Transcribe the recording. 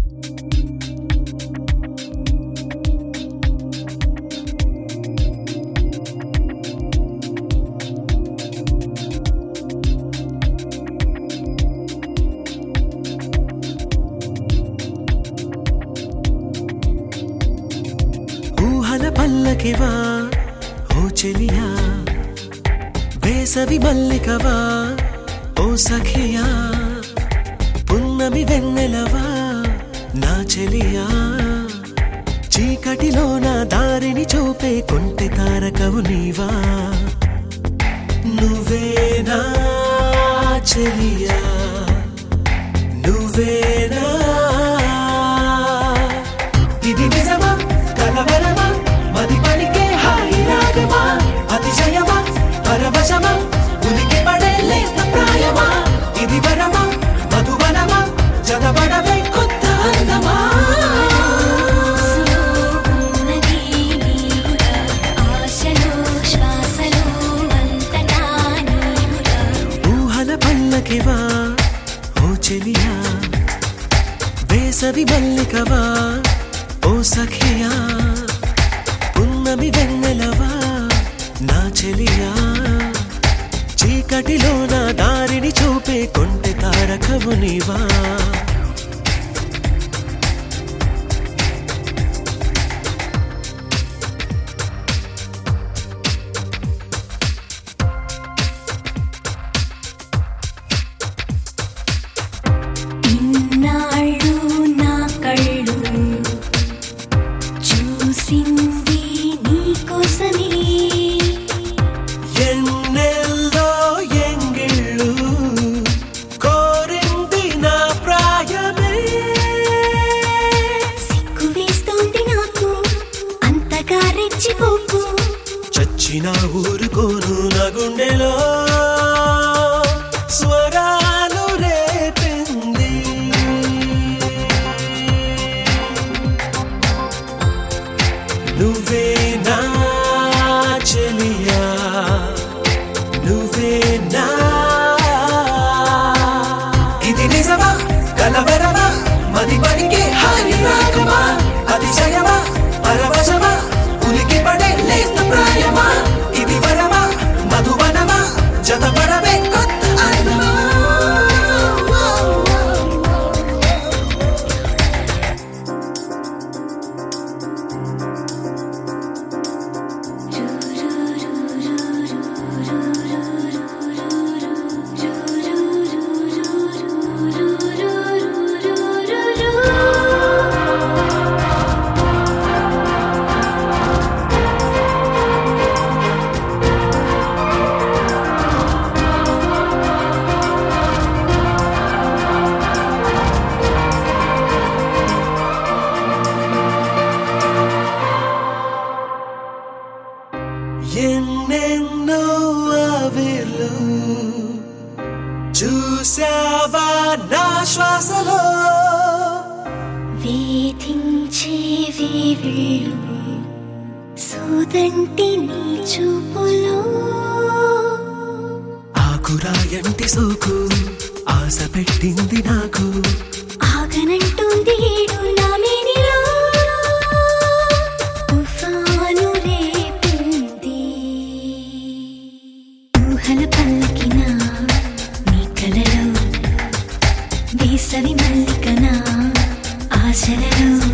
ఊహల పల్లకివా ఓ చెలియా వేసవి మల్లికవా ఓ సఖియా పున్నమి వెన్నెలవా నా చెలియా చీకటిలో నా దారిని చూపే కొంటె తారకవు నీవా నువ్వేనా చెలియా నువ్వేనా ఇది నిజమా కలవరమా మది పలికే హాయి రాగమా అతిశయమా పరవశమా ఉనికి పడే లేత ప్రాయమా ఇది వరమా మధువనమా జగబడవే కొత్త అందమా ఉన్నది నీవురా ఆశలో శ్వాసలో అంతటా నీవురా ఊహల పల్లకివా ఓ చెలియా వేసవి మల్లికవా ఓ సఖియా పున్నమి వెన్నెలవా నా చెలియా చీకటిలో నా దారిని చూపే కొంటె తారకవు నీవా ఇన్నాళ్ళు నా కళ్ళు చూసింది నీకోసమే ఎన్నెల్లో ఎంగిళ్ళు కోరింది నా ప్రాయమే సిగ్గు వేస్తోంది నాకు అంతగా రెచ్చిపోకు చచ్చిన ఊరుకోను నా గుండెలో స్వరాలు రేపింది నువ్వే నా చెలియా నువ్వే నా ఇది నిజమా కలవరమా మది పలికే హాని రాగమా అతిశయమా పరవశమా ఉనికి పడే లేత ప్రాయమా ఇది వరమా మధువనమా జతపడవే కొత్త అందమా ఎన్నెన్నో ఆవిర్లు చూసావా నా శ్వాసలో వేధించే వేవిళ్ళు సోదంటి నీ చూపులో ఆకురాయంటి సోకు ఆశ పెట్టింది నాకు ఆగనంటుంది ఏడు నా మేనిలో తుఫాను రేపింది ఊహల పల్లకిన నీ కలలో వేసవి మల్లికన ఆశలలో